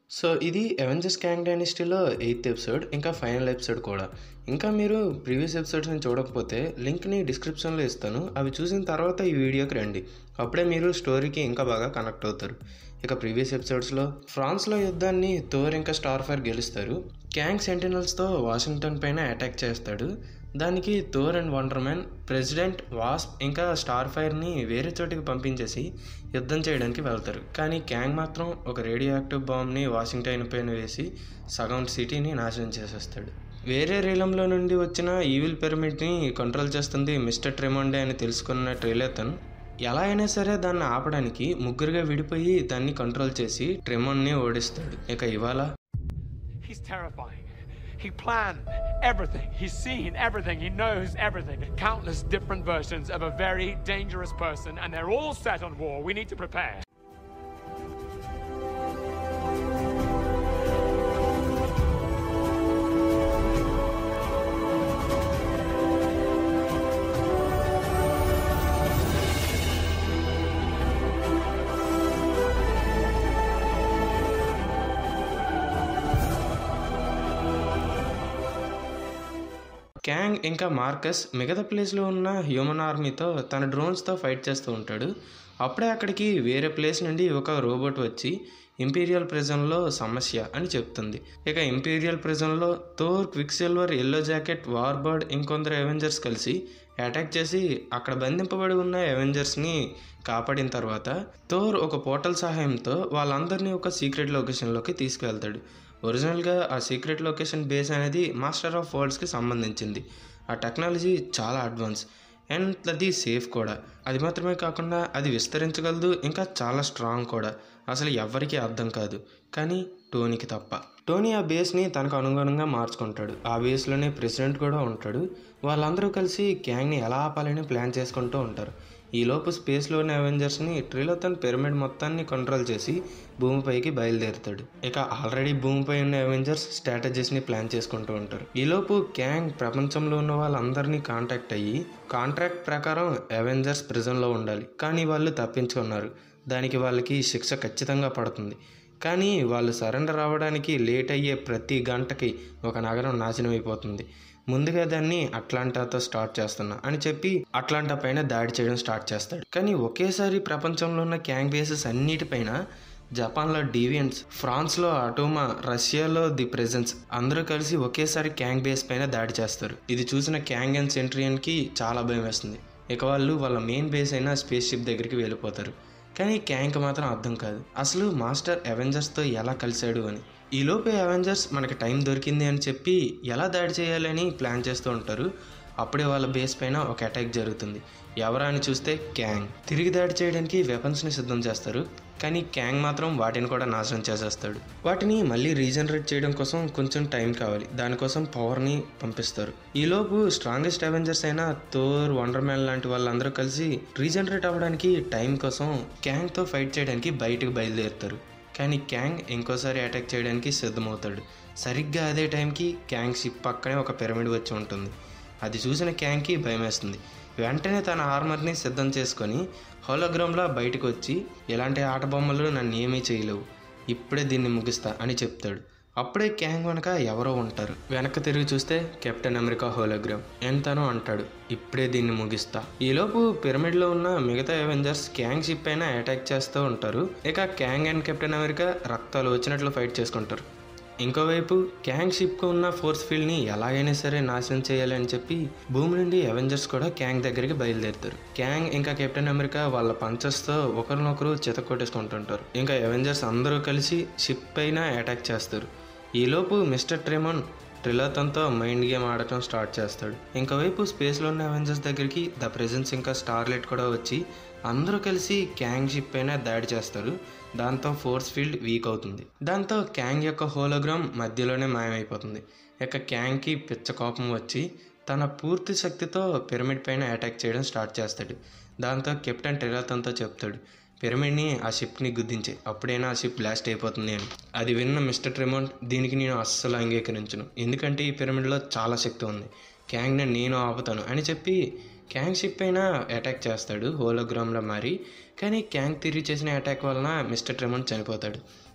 So ఇది Avengers Kang డైనస్టీలో eighth episode ఇంకా ఫైనల్ ఎపిసోడ్ కూడా ఇంకా మీరు ప్రీవియస్ ఎపిసోడ్స్ని చూడకపోతే లింక్ని డిస్క్రిప్షన్లో ఇస్తాను అవి చూసిన తర్వాత ఈ వీడియోకి రండి అప్పుడే మీరు స్టోరీకి ఇంకా బాగా కనెక్ట్ అవుతారు ఇక ప్రీవియస్ ఎపిసోడ్స్లో ఫ్రాన్స్లో యుద్ధాన్ని థోర్ ఇంకా స్టార్ ఫైర్ గెలుస్తారు క్యాంగ్ సెంటినల్స్తో వాషింగ్టన్ పైన అటాక్ చేస్తాడు దానికి Thor and Wonder Man president Wasp ఇంకా స్టార్ ఫైర్ని వేరే చోటికి పంపించేసి యుద్ధం చేయడానికి వెళ్తారు కానీ క్యాంగ్ మాత్రం ఒక రేడియో యాక్టివ్ బాంబ్ని వాషింగ్టన్ పైన వేసి సగం సిటీని నాశనం చేసేస్తాడు వేరే రీలంలో నుండి వచ్చిన ఈవిల్ పిరమిడ్ని కంట్రోల్ చేస్తుంది మిస్టర్ ట్రెమండే అని తెలుసుకున్న ట్రైలేతన్ ఎలా అయినా సరే దాన్ని ఆపడానికి ముగ్గురుగా విడిపోయి దాన్ని కంట్రోల్ చేసి ట్రెమోన్ని ఓడిస్తాడు ఇక ఇవాళ He's terrifying. He planned everything. He's seen everything. He knows everything. Countless different versions of a very dangerous person, and they're all set on war. We need to prepare. Kang ఇంకా Marcus మిగతా ప్లేస్లో ఉన్న human ఆర్మీతో తన డ్రోన్స్తో fight చేస్తూ ఉంటాడు అప్పుడే అక్కడికి వేరే ప్లేస్ నుండి ఒక రోబోట్ వచ్చి ఇంపీరియల్ ప్రిజన్లో సమస్య అని చెప్తుంది ఇక ఇంపీరియల్ ప్రిజన్లో Thor Quicksilver Yellowjacket Warbird ఇంకొందరు అవెంజర్స్ కలిసి అటాక్ చేసి అక్కడ బంధింపబడి ఉన్న అవెంజర్స్ని కాపాడిన తర్వాత థోర్ ఒక పోర్టల్ సహాయంతో వాళ్ళందరినీ ఒక సీక్రెట్ లొకేషన్లోకి తీసుకువెళ్తాడు ఒరిజినల్గా ఆ సీక్రెట్ లొకేషన్ బేస్ అనేది మాస్టర్ ఆఫ్ వరల్డ్స్కి సంబంధించింది ఆ టెక్నాలజీ చాలా అడ్వాన్స్ అండ్ అది సేఫ్ కూడా అది మాత్రమే కాకుండా అది విస్తరించగలదు ఇంకా చాలా స్ట్రాంగ్ కూడా అసలు ఎవ్వరికీ అర్థం కాదు కానీ టోనీకి తప్ప టోనీ ఆ బేస్ని తనకు అనుగుణంగా మార్చుకుంటాడు ఆ బేస్లోనే ప్రెసిడెంట్ కూడా ఉంటాడు వాళ్ళందరూ కలిసి గ్యాంగ్ని ఎలా ఆపాలని ప్లాన్ చేసుకుంటూ ఉంటారు ఈలోపు స్పేస్లోని అవెంజర్స్ని ట్రిలోతన్ పిరమిడ్ మొత్తాన్ని కంట్రోల్ చేసి భూమిపైకి బయలుదేరుతాడు ఇక ఆల్రెడీ భూమిపై ఉన్న అవెంజర్స్ స్ట్రాటజీస్ని ప్లాన్ చేసుకుంటూ ఉంటారు ఈలోపు గ్యాంగ్ ప్రపంచంలో ఉన్న వాళ్ళందరినీ కాంటాక్ట్ అయ్యి కాంట్రాక్ట్ ప్రకారం అవెంజర్స్ ప్రిజన్లో ఉండాలి కానీ వాళ్ళు తప్పించుకున్నారు దానికి వాళ్ళకి శిక్ష ఖచ్చితంగా పడుతుంది కానీ వాళ్ళు సరెండర్ అవ్వడానికి లేట్ అయ్యే ప్రతి గంటకి ఒక నగరం నాశనం అయిపోతుంది ముందుగా దాన్ని అట్లాంటాతో స్టార్ట్ చేస్తున్నా అని చెప్పి అట్లాంటా పైన దాడి చేయడం స్టార్ట్ చేస్తాడు కానీ ఒకేసారి ప్రపంచంలో ఉన్న క్యాంగ్ బేసెస్ అన్నిటిపైన జపాన్లో డీవియన్స్ ఫ్రాన్స్లో అటోమా రష్యాలో ది ప్రెజెన్స్ అందరూ కలిసి ఒకేసారి క్యాంగ్ బేస్ పైన దాడి చేస్తారు ఇది చూసిన క్యాంగ్ అండ్ సెంట్రియన్కి చాలా భయం వేస్తుంది ఇక వాళ్ళు వాళ్ళ మెయిన్ బేస్ అయిన స్పేస్ షిప్ దగ్గరికి వెళ్ళిపోతారు కానీ క్యాంక్ మాత్రం అర్థం కాదు అసలు మాస్టర్ అవెంజర్స్తో ఎలా కలిశాడు అని ఈలోపే అవెంజర్స్ మనకి టైం దొరికింది అని చెప్పి ఎలా దాడి చేయాలని ప్లాన్ చేస్తూ ఉంటారు అప్పుడే వాళ్ళ బేస్ పైన ఒక అటాక్ జరుగుతుంది ఎవరా అని చూస్తే క్యాంగ్ తిరిగి దాడి చేయడానికి వెపన్స్ని సిద్ధం చేస్తారు కానీ క్యాంగ్ మాత్రం వాటిని కూడా నాశనం చేసేస్తాడు వాటిని మళ్ళీ రీజనరేట్ చేయడం కోసం కొంచెం టైం కావాలి దానికోసం పవర్ని పంపిస్తారు ఈలోపు స్ట్రాంగెస్ట్ అవెంజర్స్ అయిన థోర్ వండర్ మ్యాన్ లాంటి వాళ్ళందరూ కలిసి రీజనరేట్ అవ్వడానికి టైం కోసం క్యాంగ్తో ఫైట్ చేయడానికి బయటకు బయలుదేరుతారు కానీ క్యాంగ్ ఇంకోసారి అటాక్ చేయడానికి సిద్ధమవుతాడు సరిగ్గా అదే టైంకి క్యాంగ్ షిప్ పక్కనే ఒక పిరమిడ్ వచ్చి ఉంటుంది అది చూసిన క్యాంగ్కి భయం వేస్తుంది వెంటనే తన ఆర్మర్ని సిద్ధం చేసుకొని హోలోగ్రామ్లా బయటకు వచ్చి ఇలాంటి ఆట బొమ్మలు నన్ను ఏమీ చేయలేవు ఇప్పుడే దీన్ని ముగిస్తా అని చెప్తాడు అప్పుడే క్యాంగ్ వెనక ఎవరో ఉంటారు వెనక్కి తిరిగి చూస్తే కెప్టెన్ అమెరికా హోలోగ్రామ్ ఎంతనో అంటాడు ఇప్పుడే దీన్ని ముగిస్తా ఈలోపు పిరమిడ్లో ఉన్న మిగతా అవెంజర్స్ క్యాంగ్ షిప్ పైన అటాక్ చేస్తూ ఉంటారు ఇక క్యాంగ్ అండ్ కెప్టెన్ అమెరికా రక్తాలు వచ్చినట్లు ఫైట్ చేసుకుంటారు ఇంకోవైపు క్యాంగ్ షిప్కు ఉన్న ఫోర్స్ ఫీల్డ్ని ఎలాగైనా సరే నాశనం చేయాలి అని చెప్పి భూమి నుండి అవెంజర్స్ కూడా క్యాంగ్ దగ్గరికి బయలుదేరుతారు క్యాంగ్ ఇంకా కెప్టెన్ అమెరికా వాళ్ళ పంచర్స్తో ఒకరినొకరు చితకొట్టేసుకుంటుంటారు ఇంకా అవెంజర్స్ అందరూ కలిసి షిప్ పైన అటాక్ చేస్తారు ఈలోపు మిస్టర్ ట్రెమన్ ట్రిలతన్తో మైండ్ గేమ్ ఆడటం స్టార్ట్ చేస్తాడు ఇంకోవైపు స్పేస్లో ఉన్న అవెంజర్స్ దగ్గరికి ద ప్రెజెన్స్ ఇంకా స్టార్లెట్ కూడా వచ్చి అందరూ కలిసి క్యాంగ్ షిప్ పైన దాడి చేస్తారు దాంతో ఫోర్స్ ఫీల్డ్ వీక్ అవుతుంది దాంతో క్యాంగ్ యొక్క హోలోగ్రామ్ మధ్యలోనే మాయమైపోతుంది ఇక క్యాంగ్కి పిచ్చ కోపం వచ్చి తన పూర్తి శక్తితో పిరమిడ్ పైన అటాక్ చేయడం స్టార్ట్ చేస్తాడు దాంతో కెప్టెన్ ట్రిలతన్తో చెప్తాడు పిరమిడ్ని ఆ షిప్ని గుద్దించే అప్పుడైనా ఆ షిప్ బ్లాస్ట్ అయిపోతుంది అని అది విన్న మిస్టర్ ట్రెమౌంట్ దీనికి నేను అస్సలు అంగీకరించను ఎందుకంటే ఈ పిరమిడ్లో చాలా శక్తి ఉంది క్యాంగ్ని నేను ఆపుతాను అని చెప్పి క్యాంగ్ షిప్ పైన అటాక్ చేస్తాడు హోలోగ్రామ్లో మారి కానీ క్యాంగ్ తిరిగి చేసిన అటాక్ వలన మిస్టర్ ట్రెమౌంట్ చనిపోతాడు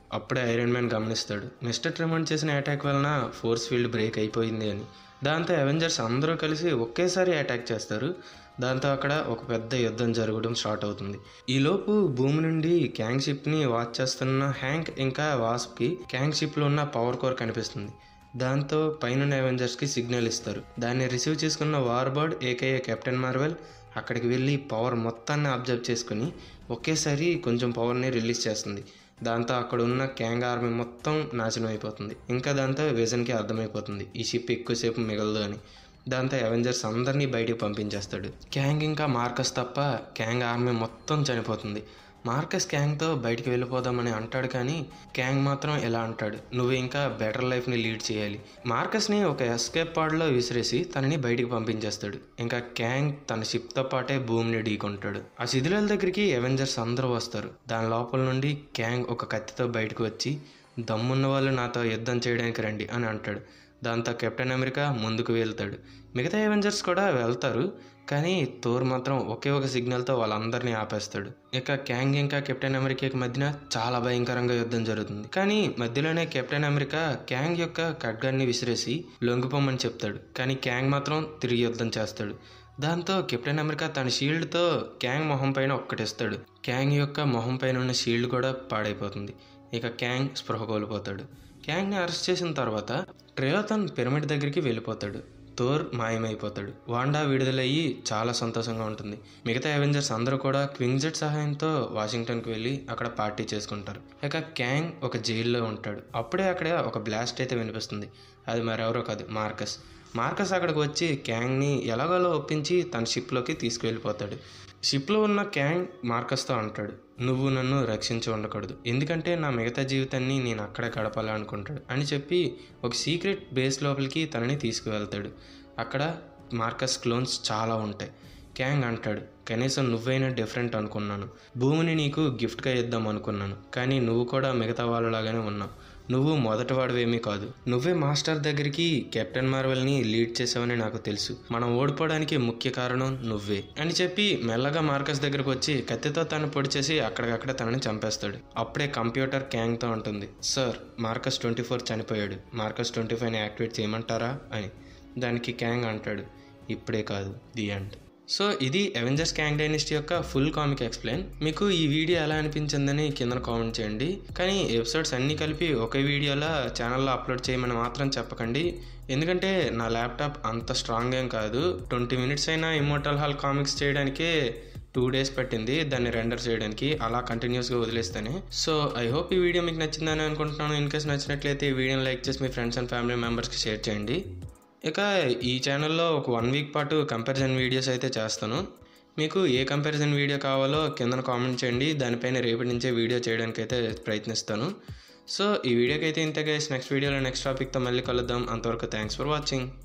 అప్పుడే ఐరన్ మ్యాన్ గమనిస్తాడు మిస్టర్ ట్రిమండ్ చేసిన అటాక్ వలన ఫోర్స్ ఫీల్డ్ బ్రేక్ అయిపోయింది అని దాంతో అవెంజర్స్ అందరూ కలిసి ఒకేసారి అటాక్ చేస్తారు దాంతో అక్కడ ఒక పెద్ద యుద్ధం జరగడం స్టార్ట్ అవుతుంది ఈలోపు భూమి నుండి క్యాంగ్ షిప్ని వాచ్ చేస్తున్న హ్యాంక్ ఇంకా వాస్ప్కి క్యాంగ్ షిప్లో ఉన్న పవర్ కోర్ కనిపిస్తుంది దాంతో పైన అవెంజర్స్కి సిగ్నల్ ఇస్తారు దాన్ని రిసీవ్ చేసుకున్న వార్బర్డ్ ఏకైఏ కెప్టెన్ మార్వెల్ అక్కడికి వెళ్ళి పవర్ మొత్తాన్ని అబ్జర్వ్ చేసుకుని ఒకేసారి కొంచెం పవర్ని రిలీజ్ చేస్తుంది దాంతో అక్కడ ఉన్న క్యాంగ్ ఆర్మీ మొత్తం నాశనం అయిపోతుంది ఇంకా దాంతో విజన్కి అర్థమైపోతుంది ఈ షిప్ ఎక్కువసేపు మిగలదు అని దాంతో అవెంజర్స్ అందరినీ బయటికి పంపించేస్తాడు క్యాంగ్ ఇంకా మార్కస్ తప్ప క్యాంగ్ ఆర్మీ మొత్తం చనిపోతుంది మార్కస్ క్యాంగ్తో బయటికి వెళ్ళిపోదామని అంటాడు కానీ క్యాంగ్ మాత్రం ఎలా అంటాడు నువ్వు ఇంకా బెటర్ లైఫ్ని లీడ్ చేయాలి మార్కస్ని ఒక ఎస్కేప్ పాడ్లో విసిరేసి తనని బయటికి పంపించేస్తాడు ఇంకా క్యాంగ్ తన షిప్తో పాటే భూమిని ఢీకొంటాడు ఆ శిథిలాల దగ్గరికి అవెంజర్స్ అందరూ వస్తారు దాని లోపల నుండి క్యాంగ్ ఒక కత్తితో బయటకు వచ్చి దమ్మున్న వాళ్ళు నాతో యుద్ధం చేయడానికి రండి అని అంటాడు దాంతో కెప్టెన్ అమెరికా ముందుకు వెళ్తాడు మిగతా అవెంజర్స్ కూడా వెళ్తారు కానీ థోర్ మాత్రం ఒకే ఒక సిగ్నల్తో వాళ్ళందరినీ ఆపేస్తాడు ఇక క్యాంగ్ ఇంకా కెప్టెన్ అమెరికాకి మధ్యన చాలా భయంకరంగా యుద్ధం జరుగుతుంది కానీ మధ్యలోనే కెప్టెన్ అమెరికా క్యాంగ్ యొక్క ఖడ్గాన్ని విసిరేసి లొంగిపోమని చెప్తాడు కానీ క్యాంగ్ మాత్రం తిరిగి యుద్ధం చేస్తాడు దాంతో కెప్టెన్ అమెరికా తన షీల్డ్తో క్యాంగ్ మొహం పైన ఒక్కటిస్తాడు క్యాంగ్ యొక్క మొహం పైన ఉన్న షీల్డ్ కూడా పాడైపోతుంది ఇక క్యాంగ్ స్పృహ కోల్పోతాడు క్యాంగ్ని అరెస్ట్ చేసిన తర్వాత ట్రేలోతన్ పిరమిడ్ దగ్గరికి వెళ్ళిపోతాడు థోర్ మాయమైపోతాడు వాండా విడుదలయ్యి చాలా సంతోషంగా ఉంటుంది మిగతా అవెంజర్స్ అందరూ కూడా క్వింగ్జెట్ సహాయంతో వాషింగ్టన్కి వెళ్ళి అక్కడ పార్టీ చేసుకుంటారు ఇక క్యాంగ్ ఒక జైల్లో ఉంటాడు అప్పుడే అక్కడ ఒక బ్లాస్ట్ అయితే వినిపిస్తుంది అది మరెవరో కాదు మార్కస్ మార్కస్ అక్కడికి వచ్చి క్యాంగ్ని ఎలాగోలో ఒప్పించి తన షిప్లోకి తీసుకువెళ్ళిపోతాడు షిప్లో ఉన్న క్యాంగ్ మార్కస్తో అంటాడు నువ్వు నన్ను రక్షించి ఉండకూడదు ఎందుకంటే నా మిగతా జీవితాన్ని నేను అక్కడే గడపాలనుకుంటాడు అని చెప్పి ఒక సీక్రెట్ బేస్ లోపలికి తనని తీసుకువెళ్తాడు అక్కడ మార్కస్ క్లోన్స్ చాలా ఉంటాయి క్యాంగ్ అంటాడు కనీసం నువ్వైనా డిఫరెంట్ అనుకున్నాను భూమిని నీకు గిఫ్ట్గా ఇద్దాం అనుకున్నాను కానీ నువ్వు కూడా మిగతా వాళ్ళలాగానే ఉన్నావు నువ్వు మొదటివాడివేమీ కాదు నువ్వే మాస్టర్ దగ్గరికి కెప్టెన్ మార్వెల్ని లీడ్ చేసావని నాకు తెలుసు మనం ఓడిపోవడానికి ముఖ్య కారణం నువ్వే అని చెప్పి మెల్లగా మార్కస్ దగ్గరకు వచ్చి కత్తితో తను పొడి చేసి అక్కడికక్కడ తనని చంపేస్తాడు అప్పుడే కంప్యూటర్ క్యాంగ్తో ఉంటుంది సార్ మార్కస్ ట్వంటీ ఫోర్ చనిపోయాడు మార్కస్ ట్వంటీ ఫైవ్ని యాక్టివేట్ చేయమంటారా అని దానికి క్యాంగ్ అంటాడు ఇప్పుడే కాదు ది ఎండ్ సో ఇది అవెంజర్స్ క్యాంగ్ డైనిస్టీ యొక్క ఫుల్ కామిక్ ఎక్స్ప్లెయిన్ మీకు ఈ వీడియో ఎలా అనిపించిందని కింద కామెంట్ చేయండి కానీ ఎపిసోడ్స్ అన్నీ కలిపి ఒకే వీడియోలా ఛానల్లో అప్లోడ్ చేయమని మాత్రం చెప్పకండి ఎందుకంటే నా ల్యాప్టాప్ అంత స్ట్రాంగ్ ఏం కాదు ట్వంటీ మినిట్స్ అయినా ఇమోటల్ హాల్ కామిక్స్ చేయడానికే టూ డేస్ పట్టింది దాన్ని రెండర్ చేయడానికి అలా కంటిన్యూస్గా వదిలేస్తానే సో ఐ హోప్ ఈ వీడియో మీకు నచ్చిందని అనుకుంటున్నాను ఇన్ కేస్ నచ్చినట్లయితే ఈ వీడియోని లైక్ చేసి మీ ఫ్రెండ్స్ అండ్ ఫ్యామిలీ మెంబర్స్కి షేర్ చేయండి ఇక ఈ ఛానల్లో ఒక వన్ వీక్ పాటు కంపారిజన్ వీడియోస్ అయితే చేస్తాను మీకు ఏ కంపారిజన్ వీడియో కావాలో కింద కామెంట్ చేయండి దానిపైన రేపటి నుంచే వీడియో చేయడానికి అయితే ప్రయత్నిస్తాను సో ఈ వీడియోకి అయితే ఇంతే గైస్ నెక్స్ట్ వీడియోలో నెక్స్ట్ టాపిక్తో మళ్ళీ కలుద్దాం అంతవరకు థ్యాంక్స్ ఫర్ వాచింగ్